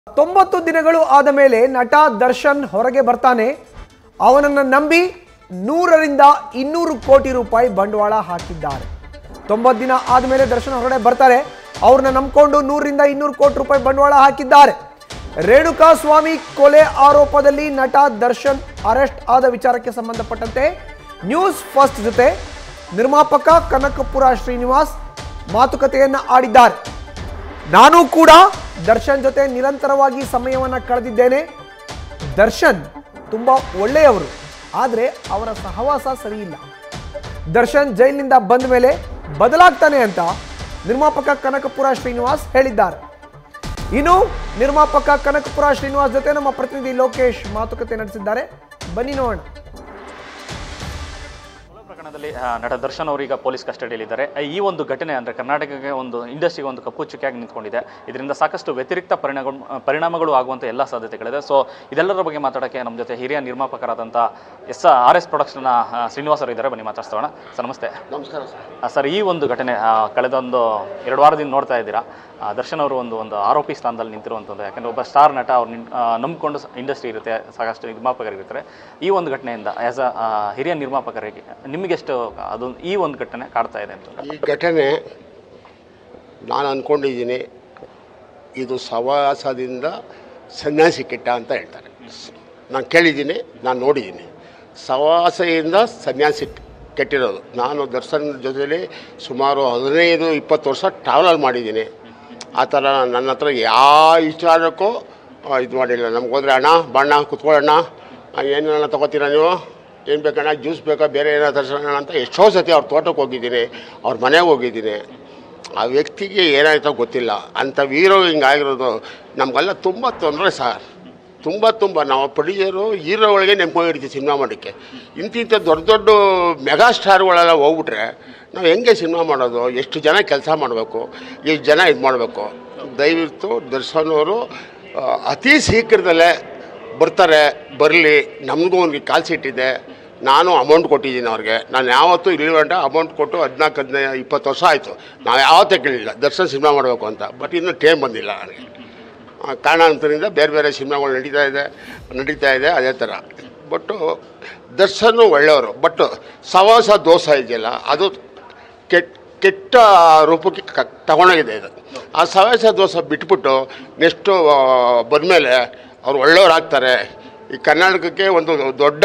ತೊಂಬತ್ತು ದಿನಗಳು ಆದ ಮೇಲೆ ನಟ ದರ್ಶನ್ ಹೊರಗೆ ಬರ್ತಾನೆ ಅವನನ್ನು ನಂಬಿ ನೂರರಿಂದ ಇನ್ನೂರು ಕೋಟಿ ರೂಪಾಯಿ ಬಂಡವಾಳ ಹಾಕಿದ್ದಾರೆ ತೊಂಬತ್ತು ದಿನ ಆದಮೇಲೆ ದರ್ಶನ್ ಹೊರಗಡೆ ಬರ್ತಾರೆ ಅವ್ರನ್ನ ನಂಬ್ಕೊಂಡು ನೂರರಿಂದ ಇನ್ನೂರು ಕೋಟಿ ರೂಪಾಯಿ ಬಂಡವಾಳ ಹಾಕಿದ್ದಾರೆ ರೇಣುಕಾ ಸ್ವಾಮಿ ಕೊಲೆ ಆರೋಪದಲ್ಲಿ ನಟ ದರ್ಶನ್ ಅರೆಸ್ಟ್ ಆದ ವಿಚಾರಕ್ಕೆ ಸಂಬಂಧಪಟ್ಟಂತೆ ನ್ಯೂಸ್ ಫಸ್ಟ್ ಜೊತೆ ನಿರ್ಮಾಪಕ ಕನಕಪುರ ಶ್ರೀನಿವಾಸ್ ಮಾತುಕತೆಯನ್ನ ಆಡಿದ್ದಾರೆ ನಾನು ಕೂಡ ದರ್ಶನ್ ಜೊತೆ ನಿರಂತರವಾಗಿ ಸಮಯವನ್ನು ಕಳೆದಿದ್ದೇನೆ ದರ್ಶನ್ ತುಂಬ ಒಳ್ಳೆಯವರು ಆದರೆ ಅವರ ಸಹವಾಸ ಸರಿಯಿಲ್ಲ ದರ್ಶನ್ ಜೈಲಿನಿಂದ ಬಂದ ಮೇಲೆ ಬದಲಾಗ್ತಾನೆ ಅಂತ ನಿರ್ಮಾಪಕ ಕನಕಪುರ ಶ್ರೀನಿವಾಸ್ ಹೇಳಿದ್ದಾರೆ ಇನ್ನು ನಿರ್ಮಾಪಕ ಕನಕಪುರ ಶ್ರೀನಿವಾಸ್ ಜೊತೆ ನಮ್ಮ ಪ್ರತಿನಿಧಿ ಲೋಕೇಶ್ ಮಾತುಕತೆ ನಡೆಸಿದ್ದಾರೆ ಬನ್ನಿ ನೋಡೋಣ ಕೊಲೆ ಪ್ರಕರಣದಲ್ಲಿ ಆ, ನಟ ದರ್ಶನ್ ಅವರೀಗ ಪೊಲೀಸ್ ಕಸ್ಟಡಿಯಲ್ಲಿದ್ದಾರೆ ಆ, ಈ ಒಂದು ಘಟನೆ ಅಂದರೆ ಕರ್ನಾಟಕಕ್ಕೆ ಒಂದು ಇಂಡಸ್ಟ್ರಿಗೆ ಒಂದು ಕಪ್ಪು ಚುಕ್ಕಿಯಾಗಿ ನಿಂತ್ಕೊಂಡಿದೆ ಇದರಿಂದ ಸಾಕಷ್ಟು ವ್ಯತಿರಿಕ್ತ ಪರಿಣಾಮಗಳು ಪರಿಣಾಮಗಳು ಆಗುವಂಥ ಎಲ್ಲ ಸಾಧ್ಯತೆಗಳಿದೆ ಸೊ ಇದೆಲ್ಲರ ಬಗ್ಗೆ ಮಾತಾಡೋಕ್ಕೆ ನಮ್ಮ ಜೊತೆ ಹಿರಿಯ ನಿರ್ಮಾಪಕರಾದಂಥ ಎಸ್ ಆರ್ ಎಸ್ ಪ್ರೊಡಕ್ಷನ್ನ ಶ್ರೀನಿವಾಸ್ ಅವರು ಇದ್ದಾರೆ ಬನ್ನಿ ಮಾತಾಡ್ಸೋಣ ಸರ್ ನಮಸ್ತೆ ನಮಸ್ಕಾರ ಸರ್ ಆ, ಸರ್ ಈ ಒಂದು ಘಟನೆ ಆ, ಕಳೆದ ಒಂದು ಎರಡು ವಾರದಿಂದ ನೋಡ್ತಾ ಇದ್ದೀರಾ ಆ, ದರ್ಶನ್ ಅವರು ಒಂದು ಒಂದು ಆರೋಪಿ ಸ್ಥಾನದಲ್ಲಿ ನಿಂತಿರುವಂಥದ್ದು ಯಾಕಂದರೆ ಒಬ್ಬ ಸ್ಟಾರ್ ನಟ ಅವ್ರು ನಿನ್- ಆ, ನಂಬ್ಕೊಂಡು ಇಂಡಸ್ಟ್ರಿ ಇರುತ್ತೆ ಸಾಕಷ್ಟು ನಿರ್ಮಾಪಕರಿರ್ತಾರೆ ಈ ಒಂದು ಘಟನೆಯಿಂದ ಆ್ಯಸ್ ಅ ಹಿರಿಯ ನಿರ್ಮಾಪಕರಿಗೆ ನಿಮಗೆಷ್ಟು ಅದು ಈ ಒಂದು ಘಟನೆ ಕಾಡ್ತಾ ಇದೆ ಅಂತ ಈ ಘಟನೆ ನಾನು ಅಂದ್ಕೊಂಡಿದ್ದೀನಿ ಇದು ಸವಾಸದಿಂದ ಸನ್ಯಾಸಿ ಕೆಟ್ಟ ಅಂತ ಹೇಳ್ತಾರೆ ನಾನು ಕೇಳಿದ್ದೀನಿ ನಾನು ನೋಡಿದ್ದೀನಿ ಸವಾಸೆಯಿಂದ ಸನ್ಯಾಸಿ ಕೆಟ್ಟಿರೋದು ನಾನು ದರ್ಶನ್ ಜೊತೆಲಿ ಸುಮಾರು ಹದಿನೈದು ಇಪ್ಪತ್ತು ವರ್ಷ ಟ್ರಾವೆಲ್ ಮಾಡಿದ್ದೀನಿ ಆ ಥರ ನನ್ನ ಹತ್ರ ಯಾವ ವಿಚಾರಕ್ಕೂ ಇದು ಮಾಡಿಲ್ಲ ನಮ್ಗೆ ಹೋದ್ರೆ ಅಣ್ಣ ಬಣ್ಣ ಕುತ್ಕೊಳ್ಳೋಣ ಏನೇನ ತಗೋತೀರಾ ನೀವು ಏನು ಬೇಕಣ್ಣ ಜ್ಯೂಸ್ ಬೇಕಾ ಬೇರೆ ಏನಾದ್ರು ತರ್ಸೋಣ ಅಂತ ಎಷ್ಟೋ ಸತಿ ಅವ್ರ ತೋಟಕ್ಕೆ ಹೋಗಿದ್ದೀನಿ ಅವ್ರ ಮನೆಗೆ ಹೋಗಿದ್ದೀನಿ ಆ ವ್ಯಕ್ತಿಗೆ ಏನಾಯ್ತೋ ಗೊತ್ತಿಲ್ಲ ಅಂಥ ವೀರೋ ಹಿಂಗಾಗಿರೋದು ನಮಗೆಲ್ಲ ತುಂಬ ತೊಂದರೆ ಸರ್ ತುಂಬ ತುಂಬ ನಾವು ಪ್ರೊಡ್ಯೂಸರು ಹೀರೋಗಳಿಗೆ ನೆನ್ಕೊಂಡಿರ್ತೀವಿ ಸಿನಿಮಾ ಮಾಡೋಕ್ಕೆ ಇಂತಿಂಥ ದೊಡ್ಡ ದೊಡ್ಡ ಮೆಗಾ ಸ್ಟಾರ್ಗಳೆಲ್ಲ ಹೋಗ್ಬಿಟ್ರೆ ನಾವು ಹೆಂಗೆ ಸಿನಿಮಾ ಮಾಡೋದು ಎಷ್ಟು ಜನ ಕೆಲಸ ಮಾಡಬೇಕು ಎಷ್ಟು ಜನ ಇದು ಮಾಡಬೇಕು ದಯವಿಟ್ಟು ದರ್ಶನ್ ಅವರು ಆ, ಅತಿ ಶೀಘ್ರದಲ್ಲೇ ಬರ್ತಾರೆ ಬರಲಿ ನಮಗೂ ಒಂದು ಕಾಲ್ ಸೀಟ್ ಇದೆ ನಾನು ಅಮೌಂಟ್ ಕೊಟ್ಟಿದ್ದೀನಿ ಅವ್ರಿಗೆ ನಾನು ಯಾವತ್ತೂ ಇಲ್ಲಿ ಗಂಟ ಅಮೌಂಟ್ ಕೊಟ್ಟು ಹದಿನಾಲ್ಕು ಹದಿನೈದು ಇಪ್ಪತ್ತು ವರ್ಷ ಆಯಿತು ನಾವು ಯಾವತ್ತೇ ಕೇಳಿಲ್ಲ ದರ್ಶನ್ ಸಿನಿಮಾ ಮಾಡಬೇಕು ಅಂತ ಬಟ್ ಇನ್ನೂ ಟೇಮ್ ಬಂದಿಲ್ಲ ನನಗೆ ಆ, ಕಾರಣಾಂತರದಿಂದ ಬೇರೆ ಬೇರೆ ಸಿನಿಮಾಗಳು ನಡೀತಾ ಇದೆ ನಡೀತಾ ಇದೆ ಅದೇ ಥರ ಬಟ್ಟು ದರ್ಶನ್ ಒಳ್ಳೆಯವರು ಬಟ್ ಸವಾಸ ದೋಷ ಇದೆಯಲ್ಲ ಅದು ಕೆಟ್ಟ ಕೆಟ್ಟ ರೂಪಕ್ಕೆ ಕ ತಗೊಂಡೋಗಿದೆ ಇದು ಆ ಸವಾಸ ದೋಷ ಬಿಟ್ಬಿಟ್ಟು ನೆಕ್ಸ್ಟು ಬಂದಮೇಲೆ ಅವ್ರು ಒಳ್ಳೆಯವ್ರಾಗ್ತಾರೆ ಈ ಕರ್ನಾಟಕಕ್ಕೆ ಒಂದು ದೊಡ್ಡ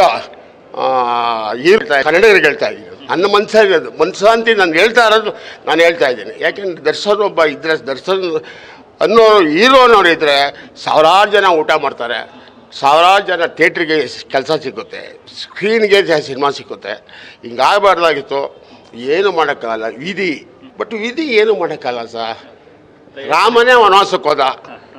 ಹೇಳ್ತಾ ಕನ್ನಡಿಗರಿಗೆ ಹೇಳ್ತಾ ಇದ್ದೀನಿ ನನ್ನ ಮನಸ್ಸಾಗಿರೋದು ಮನಸ್ಸಾಂತಿ ನಾನು ಹೇಳ್ತಾ ಇರೋದು ನಾನು ಹೇಳ್ತಾ ಇದ್ದೀನಿ ಯಾಕೆಂದ್ರೆ ದರ್ಶನ್ ಒಬ್ಬ ಇದ್ರೆ ದರ್ಶನ್ ಅನ್ನೋ ಹೀರೋನವ್ರು ಇದ್ದರೆ ಸಾವಿರಾರು ಜನ ಊಟ ಮಾಡ್ತಾರೆ ಸಾವಿರಾರು ಜನ ಥಿಯೇಟ್ರಿಗೆ ಕೆಲಸ ಸಿಗುತ್ತೆ ಸ್ಕ್ರೀನ್ಗೆ ಸಿನಿಮಾ ಸಿಗುತ್ತೆ ಹಿಂಗಾಗಬಾರ್ದಾಗಿತ್ತು ಏನು ಮಾಡೋಕ್ಕಾಗಲ್ಲ ವಿಧಿ ಬಟ್ ವಿಧಿ ಏನು ಮಾಡೋಕ್ಕಾಗಲ್ಲ ಸರ್ ರಾಮನೇ ವನವಾಸಕ್ಕೆ ಹೋದ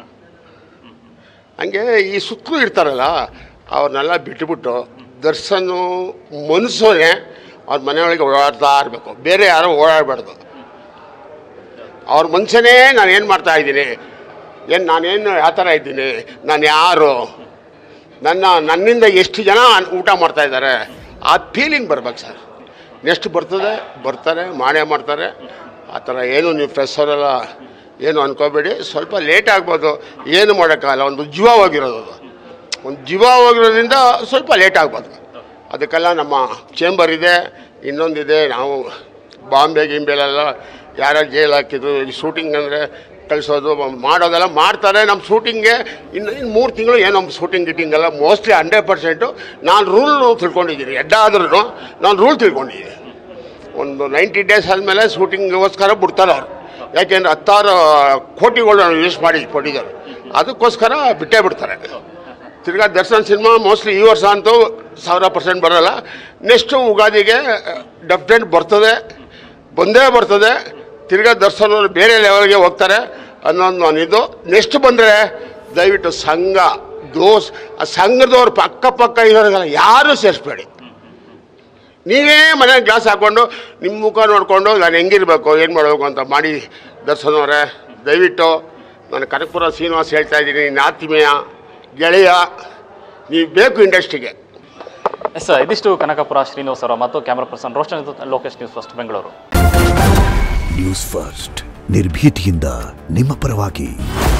ಹಂಗೆ ಈ ಸುತ್ತಲೂ ಇರ್ತಾರಲ್ಲ ಅವ್ರನ್ನೆಲ್ಲ ಬಿಟ್ಟುಬಿಟ್ಟು ದರ್ಶನು ಮನಸ್ಸೋನೆ ಅವ್ರ ಮನೆಯೊಳಗೆ ಓಡಾಡ್ತಾ ಇರಬೇಕು ಬೇರೆ ಯಾರೋ ಓಡಾಡಬಾರ್ದು ಅವ್ರ ಮನುಷ್ಯನೇ ನಾನು ಏನು ಮಾಡ್ತಾ ಇದ್ದೀನಿ ಏನು ನಾನೇನು ಯಾವ ಥರ ಇದ್ದೀನಿ ನಾನು ಯಾರು ನನ್ನ ನನ್ನಿಂದ ಎಷ್ಟು ಜನ ಊಟ ಮಾಡ್ತಾ ಇದ್ದಾರೆ ಆ ಫೀಲಿಂಗ್ ಬರ್ಬೇಕು ಸರ್ ನೆಕ್ಸ್ಟ್ ಬರ್ತದೆ ಬರ್ತಾರೆ ಮಾಡೇ ಮಾಡ್ತಾರೆ ಆ ಥರ ಏನು ನೀವು ಫ್ರೆಶರೆಲ್ಲ ಏನು ಅನ್ಕೋಬೇಡಿ ಸ್ವಲ್ಪ ಲೇಟ್ ಆಗ್ಬೋದು ಏನು ಮಾಡೋಕ್ಕಾಗಲ್ಲ ಒಂದು ಜೀವ ಹೋಗಿರೋದು ಅದು ಒಂದು ಜೀವ ಹೋಗಿರೋದ್ರಿಂದ ಸ್ವಲ್ಪ ಲೇಟ್ ಆಗ್ಬೋದು ಅದಕ್ಕೆಲ್ಲ ನಮ್ಮ ಚೇಂಬರ್ ಇದೆ ಇನ್ನೊಂದಿದೆ ನಾವು ಬಾಂಬೆ ಗಿಂಬೆಲೆಲ್ಲ ಯಾರೋ ಜೈಲ್ ಹಾಕಿದ್ರು ಈ ಶೂಟಿಂಗ್ ಅಂದರೆ ಕಳಿಸೋದು ಮಾಡೋದೆಲ್ಲ ಮಾಡ್ತಾರೆ ನಮ್ಮ ಶೂಟಿಂಗ್ಗೆ ಇನ್ನು ಇನ್ನು ಮೂರು ತಿಂಗಳು ಏನೋ ನಮ್ಮ ಶೂಟಿಂಗ್ ಗಿಟಿಂಗ್ ಎಲ್ಲ ಮೋಸ್ಟ್ಲಿ ಹಂಡ್ರೆಡ್ ಪರ್ಸೆಂಟು ನಾನು ರೂಲ್ ತಿಳ್ಕೊಂಡಿದ್ದೀನಿ ಎಡ್ಡಾದ್ರೂ ನಾನು ರೂಲ್ ತಿಳ್ಕೊಂಡಿದ್ದೀನಿ ಒಂದು ನೈಂಟಿ ಡೇಸ್ ಆದಮೇಲೆ ಶೂಟಿಂಗ್ಗೋಸ್ಕರ ಬಿಡ್ತಾರೆ ಅವರು ಯಾಕೆಂದ್ರೆ ಹತ್ತಾರು ಕೋಟಿಗಳು ಯೂಸ್ ಮಾಡಿ ಕೊಟ್ಟಿದ್ದಾರೆ ಅದಕ್ಕೋಸ್ಕರ ಬಿಟ್ಟೇ ಬಿಡ್ತಾರೆ ತಿರ್ಗಾ ದರ್ಶನ್ ಸಿನಿಮಾ ಮೋಸ್ಟ್ಲಿ ಈ ವರ್ಷ ಅಂತೂ ಸಾವಿರ ಪರ್ಸೆಂಟ್ ಬರೋಲ್ಲ ನೆಕ್ಸ್ಟು ಉಗಾದಿಗೆ ಡೆಫಿನೆಟ್ ಬರ್ತದೆ ಬಂದೇ ಬರ್ತದೆ ತಿರ್ಗಾ ದರ್ಶನ್ ಅವರು ಬೇರೆ ಲೆವೆಲ್ಗೆ ಹೋಗ್ತಾರೆ ಅನ್ನೋದು ನಾನಿದ್ದು ನೆಕ್ಸ್ಟ್ ಬಂದರೆ ದಯವಿಟ್ಟು ಸಂಘ ದೋಸ್ ಆ ಸಂಘದವ್ರು ಪಕ್ಕ ಪಕ್ಕ ಇರೋರಿಗೆಲ್ಲ ಯಾರೂ ಸೇರಿಸ್ಬೇಡಿ ನೀವೇ ಮನೇಲಿ ಗ್ಲಾಸ್ ಹಾಕ್ಕೊಂಡು ನಿಮ್ಮ ಮುಖ ನೋಡಿಕೊಂಡು ನಾನು ಹೆಂಗಿರ್ಬೇಕು ಏನು ಮಾಡಬೇಕು ಅಂತ ಮಾಡಿ ದರ್ಶನ್ ಅವರೇ ದಯವಿಟ್ಟು ನಾನು ಕನಕಪುರ ಶ್ರೀನಿವಾಸ್ ಹೇಳ್ತಾ ಇದ್ದೀನಿ ನಿನ್ನ ಆತ್ಮೀಯ ಗೆಳೆಯ ನೀವು ಬೇಕು ಇಂಡಸ್ಟ್ರಿಗೆ ಎಸ್ ಇದಿಷ್ಟು ಕನಕಪುರ ಶ್ರೀನಿವಾಸ್ ಅವರ ಮತ್ತು ಕ್ಯಾಮ್ರಾ ಪರ್ಸನ್ ರೋಷನ್ ಜೊತೆ Lokesh news first Bengaluru news first ನಿರ್ಭೀತಿಯಿಂದ ನಿಮ್ಮ ಪರವಾಗಿ